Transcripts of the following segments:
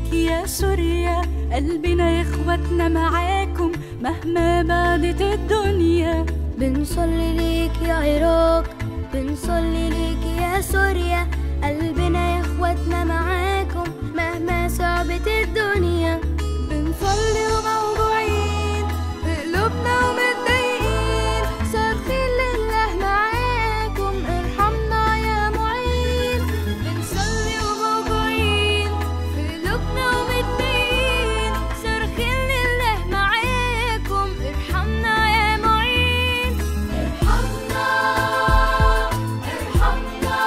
ليك يا سوريا قلبنا يا اخواتنا معاكم مهما بعدت الدنيا بنصلي ليك يا عراق بنصلي ليك يا سوريا قلبنا يا اخواتنا معاكم مهما صعبت الدنيا بنصلي وموجوعين بقلوبنا ومتضايقين صارخين لله معاكم ارحمنا يا معين بنصلي وموجوعين بقلوبنا ومتضايقين صارخين لله معاكم ارحمنا يا معين ارحمنا ارحمنا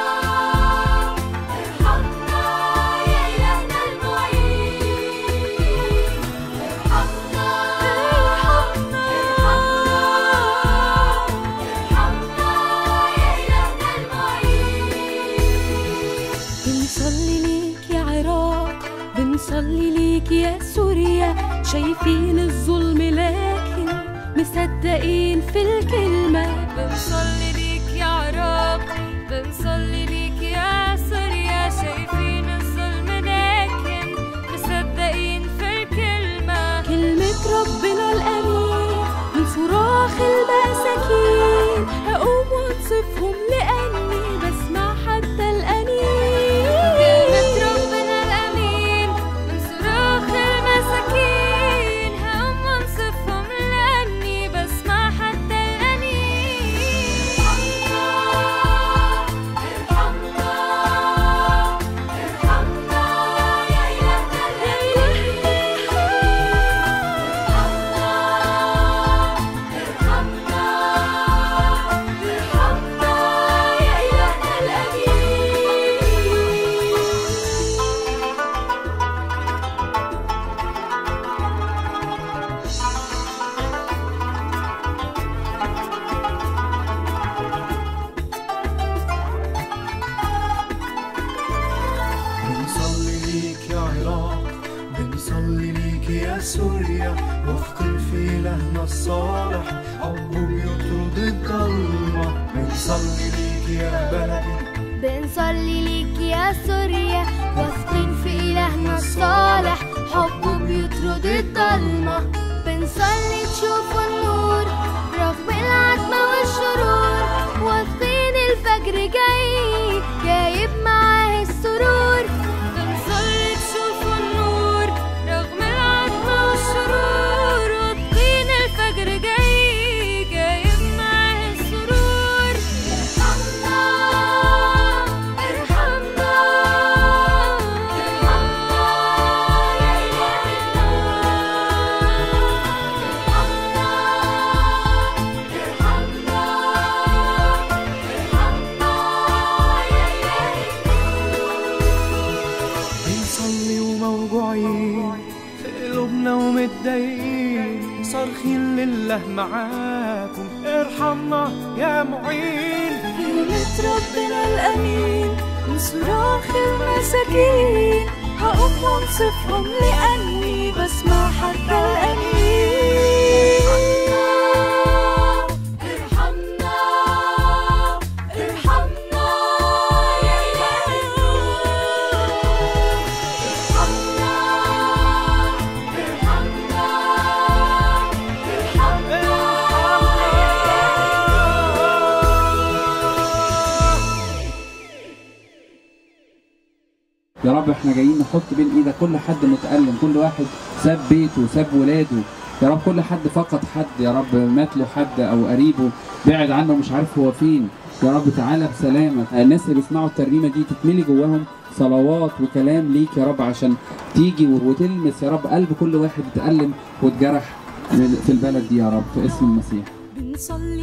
ارحمنا يا إلهنا المعين ارحمنا ارحمنا ارحمنا يا إلهنا المعين بنصلي ليك يا عراق بنصلي ليك يا سوريا شايفين الظلم لكن مصدقين في الكلمة بنصلي ليك يا عراق بنصلي ليك يا سوريا شايفين الظلم لكن مصدقين في الكلمة كلمة ربنا الأمين من صراخ المساكين هقوم وانصفهم لأني بسمع حتى الأنين كلمة ربنا الأمين من صراخ المساكين هقوم وانصفهم لأني بسمع حتى الأنين ارحمنا ارحمنا يا إلهنا الأمين ارحمنا ارحمنا ارحمنا يا إلهنا الأمين بنصلي ليك يا عراق بنصلي ليك يا سوريا واثقين في إلهنا الصالح حبه بيطرد الضلمة بنصلي ليك يا بلدي بنصلي ليك يا سوريا واثقين في إلهنا الصالح حبه بيطرد الضلمة بنصلي تشوفوا النور رغم العتمة والشرور واثقين الفجر جاي جايب معاه السرور بنصلي تشوفوا النور رغم العتمة والشرور واثقين الفجر جاي جايب معاه السرور ارحمنا ارحمنا ارحمنا يا إلهنا ارحمنا ارحمنا ارحمنا يا إلهنا بنصلي وموجوعين في قلوبنا ومتضايقين صارخين لله معاكم ارحمنا يا معين كلمة ربنا الأمين من صراخ المساكين هقوم وانصفهم لأني بسمع حتى الأنين ارحمنا ارحمنا يا إلهنا ارحمنا ارحمنا ارحمنا يا رب احنا جايين نحط بين ايدك كل حد متألم كل واحد ساب بيته ساب ولاده يا رب كل حد فقد حد يا رب مات له حد او قريبه بعد عنه مش عارف هو فين يا رب تعالى بسلامة الناس اللي بيسمعوا الترنيمة دي تتملي جواهم صلوات وكلام ليك يا رب عشان تيجي وتلمس يا رب قلب كل واحد اتألم واتجرح من- في البلد دي يا رب في اسم المسيح بنصلي